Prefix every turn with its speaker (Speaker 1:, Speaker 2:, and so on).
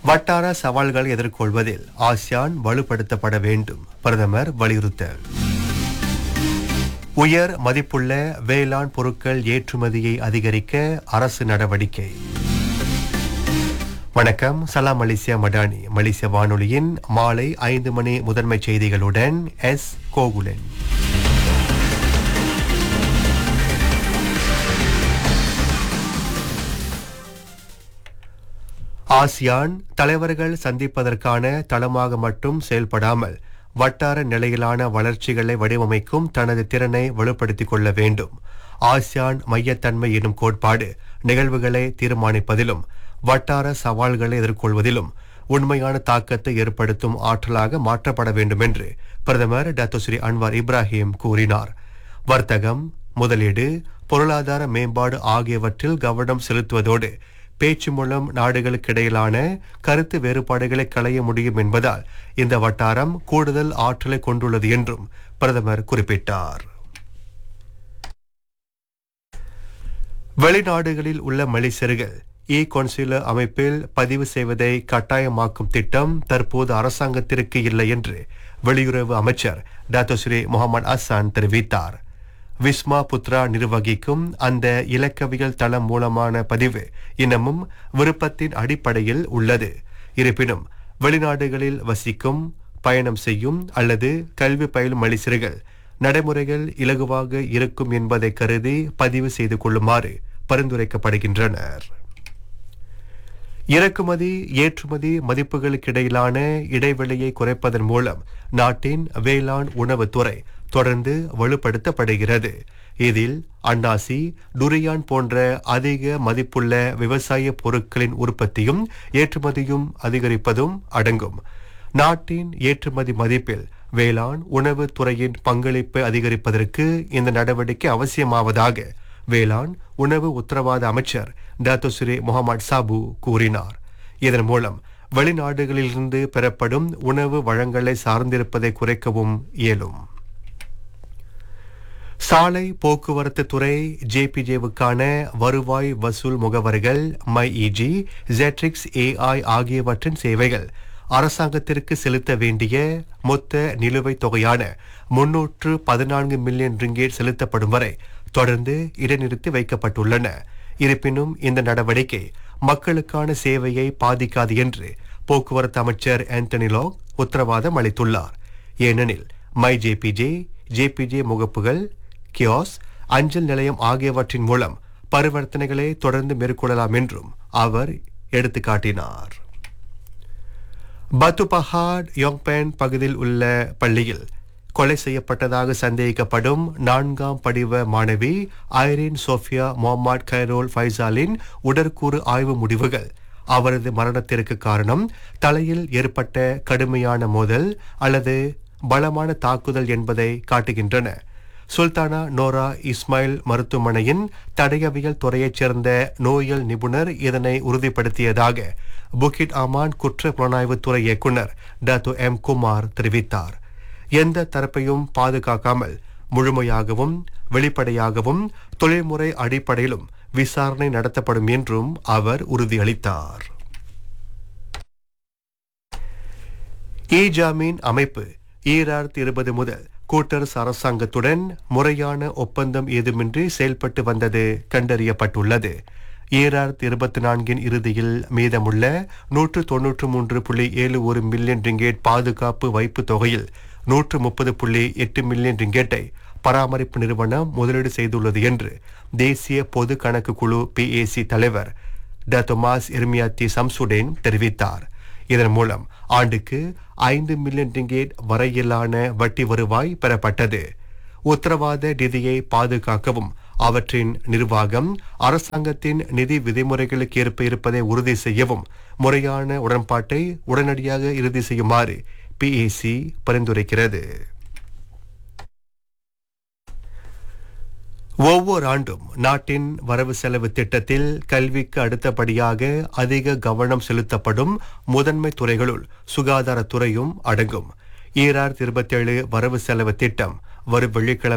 Speaker 1: வட்டார சவால்களை எதிர்கொள்வதில் ஆசியான் வலுப்படுத்தப்பட வேண்டும் பிரதமர் வலியுறுத்தல் உயர் மதிப்புள்ள வேளாண் பொருட்கள் ஏற்றுமதியை அதிகரிக்க அரசு நடவடிக்கை வணக்கம் சலாம் மலேசியா மடானி மலேசிய வானொலியின் மாலை ஐந்து மணி முதன்மை செய்திகளுடன் எஸ் கோகுலன் ஆசியான் தலைவர்கள் சந்திப்பதற்கான தளமாக மட்டும் செயல்படாமல் வட்டார நிலையிலான வளர்ச்சிகளை வடிவமைக்கும் தனது திறனை வலுப்படுத்திக் கொள்ள வேண்டும் ஆசியான் மையத்தன்மை எனும் கோட்பாடு நிகழ்வுகளை தீர்மானிப்பதிலும் வட்டார சவால்களை எதிர்கொள்வதிலும் உண்மையான தாக்கத்தை ஏற்படுத்தும் ஆற்றலாக மாற்றப்பட வேண்டும் என்று பிரதமர் டாக்டர் ஸ்ரீ அன்வார் இப்ராஹிம் கூறினார் வர்த்தகம் முதலீடு பொருளாதார மேம்பாடு ஆகியவற்றில் கவனம் செலுத்துவதோடு பேச்சு மூலம் நாடுகளுக்கிடையிலான கருத்து வேறுபாடுகளை களைய முடியும் என்பதால் இந்த வட்டாரம் கூடுதல் ஆற்றலை கொண்டுள்ளது என்றும் பிரதமர் குறிப்பிட்டார் வெளிநாடுகளில் உள்ள மலேசியர்கள் இ கவுன்சிலர் அமைப்பில் பதிவு செய்வதை கட்டாயமாக்கும் திட்டம் தற்போது அரசாங்கத்திற்கு இல்லை என்று வெளியுறவு அமைச்சர் டாக்டர் ஸ்ரீ முகமது அசான் தெரிவித்தார் விஸ்மா புத்ரா நிர்வகிக்கும் அந்த இலக்கவியல் தளம் மூலமான பதிவு இன்னமும் விருப்பத்தின் அடிப்படையில் உள்ளது இருப்பினும் வெளிநாடுகளில் வசிக்கும் பயணம் செய்யும் அல்லது கல்வி பயிலும் மலேசியர்கள் நடைமுறைகள் இலகுவாக இருக்கும் என்பதை கருதி பதிவு செய்து கொள்ளுமாறு பரிந்துரைக்கப்படுகின்றனர் இறக்குமதி ஏற்றுமதி மதிப்புகளுக்கிடையிலான இடைவெளியை குறைப்பதன் மூலம் நாட்டின் வேளாண் உணவுத்துறை தொடர்ந்து வலுப்படுத்தப்படுகிறது இதில் அன்னாசி டுரியான் போன்ற அதிக மதிப்புள்ள விவசாய பொருட்களின் உற்பத்தியும் ஏற்றுமதியும் அதிகரிப்பதும் அடங்கும் நாட்டின் ஏற்றுமதி மதிப்பில் வேளாண் உணவு துறையின் பங்களிப்பை அதிகரிப்பதற்கு இந்த நடவடிக்கை அவசியமாவதாக வேளாண் உணவு உத்தரவாத அமைச்சர் டாக்டர் ஸ்ரீ முகமது சாபு கூறினார் இதன் மூலம் வெளிநாடுகளிலிருந்து பெறப்படும் உணவு வழங்கலை சார்ந்திருப்பதை குறைக்கவும் இயலும் சாலை போக்குவரத்து துறை ஜேபிஜேவுக்கான வருவாய் வசூல் முகவர்கள் மைஇஜி ஜெட்ரிக்ஸ் ஏஐ ஆகியவற்றின் சேவைகள் அரசாங்கத்திற்கு செலுத்த வேண்டிய மொத்த நிலுவைத் தொகையான முன்னூற்று பதினான்கு மில்லியன் ரிங்கேட் செலுத்தப்படும் வரை தொடர்ந்து இடைநிறுத்தி வைக்கப்பட்டுள்ளன இருப்பினும் இந்த நடவடிக்கை மக்களுக்கான சேவையை பாதிக்காது என்று போக்குவரத்து அமைச்சர் ஆந்தனி லாக் உத்தரவாதம் அளித்துள்ளார் ஏனெனில் மை ஜேபிஜே ஜேபிஜே முகப்புகள் கியோஸ் அஞ்சல் நிலையம் ஆகியவற்றின் மூலம் பரிவர்த்தனைகளை தொடர்ந்து மேற்கொள்ளலாம் என்றும் அவர் எடுத்துக்காட்டினார் பத்து பஹாட் யோங்பேன் பகுதியில் உள்ள பள்ளியில் கொலை செய்யப்பட்டதாக சந்தேகிக்கப்படும் நான்காம் படிவ மாணவி ஐரின் சோஃபியா முகமது கைரோல் ஃபைசாலின் உடற்கூறு ஆய்வு முடிவுகள் அவரது மரணத்திற்கு காரணம் தலையில் ஏற்பட்ட கடுமையான மோதல் அல்லது பலமான தாக்குதல் என்பதை காட்டுகின்றன சுல்தானா நோரா இஸ்மாயில் மருத்துவமனையின் தடயவியல் துறையைச் சேர்ந்த நோயல் நிபுணர் இதனை உறுதிப்படுத்தியதாக புக்கிட் அமான் குற்ற புலனாய்வு துறை இயக்குனர் டாத்து எம் குமார் தெரிவித்தார் எந்த தரப்பையும் பாதுகாக்காமல் முழுமையாகவும் வெளிப்படையாகவும் தொழில்முறை அடிப்படையிலும் விசாரணை நடத்தப்படும் என்றும் அவர் உறுதியளித்தார் இ ஜாமீன் அமைப்பு ஈராயிரத்தி இருபது முதல் கூட்டரசு அரசாங்கத்துடன் முறையான ஒப்பந்தம் ஏதுமின்றி செயல்பட்டு வந்தது கண்டறியப்பட்டுள்ளது ஈராயிரத்தி இருபத்தி நான்கின் இறுதியில் மீதமுள்ள நூற்று தொன்னூற்று மூன்று புள்ளி ஏழு ஒரு மில்லியன் ரிங்கேட் பாதுகாப்பு வைப்பு தொகையில் நூற்று முப்பது புள்ளி எட்டு மில்லியன் ரிங்கேட்டை பராமரிப்பு நிறுவனம் முதலீடு செய்துள்ளது என்று தேசிய பொது கணக்கு குழு பிஏசி தலைவர் ட தொமாஸ் எர்மியாத்தி சம்சுடேன் தெரிவித்தார் இதன் மூலம் ஆண்டுக்கு ஐந்து மில்லியன் ரிங்கேட் வரையிலான வட்டி வருவாய் பெறப்பட்டது உத்தரவாத நிதியை பாதுகாக்கவும் அவற்றின் நிர்வாகம் அரசாங்கத்தின் நிதி விதிமுறைகளுக்கு ஏற்ப இருப்பதை உறுதி செய்யவும் முறையான உடன்பாட்டை உடனடியாக இறுதி செய்யுமாறு பிஏசி பரிந்துரைக்கிறது ஒவ்வொரு ஆண்டும் நாட்டின் வரவு செலவு திட்டத்தில் கல்விக்கு அடுத்தபடியாக அதிக கவனம் செலுத்தப்படும் முதன்மை துறைகளுள் சுகாதாரத்துறையும் அடங்கும் ஈராயிரத்தி இருபத்தி ஏழு வரவு செலவு திட்டம் வரும் வெள்ளிக்கிழமை